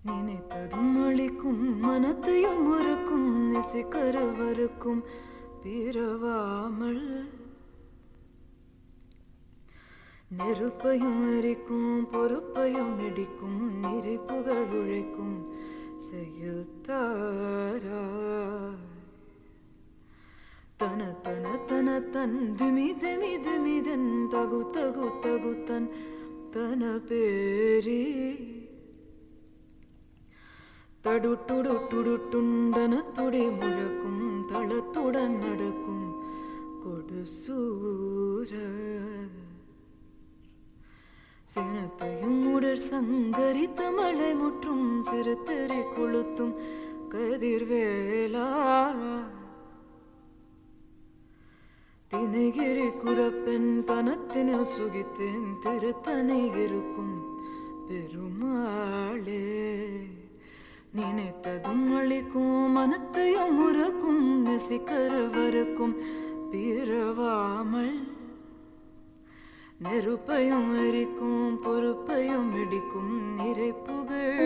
நினைத்ததும் அளிக்கும் மனத்தையும் ஒருக்கும் இசைக்கருவருக்கும் பிறவாமல் நெருப்பையும் எரிக்கும் பொறுப்பையும் இடிக்கும் நிறை புகழ் உழைக்கும் செய்யுத்தாரா தன தன தன தன் திமி திமி திமிதன் தகு தகு தகு தன் தன பேரி தடுட்டுடுட்டுடுட்டுண்டன துடி முழக்கும் தளத்துடன் நடக்கும் கொடுசூர சினத்தையும் உடற் சங்கரித்த மலை முற்றும் சிறுத்தெறி கொளுத்தும் கதிர்வேலா தினைகிரி குரப்பெண் தனத்தினில் சுகித்தேன் திருத்தனை இருக்கும் பெருமாளே நினைத்ததும் அளிக்கும் மனத்தையும் உறக்கும் நெசிக்கருவருக்கும் பிறவாமல் நெருப்பையும் எரிக்கும் பொறுப்பையும் இடிக்கும் நிறை புகழ்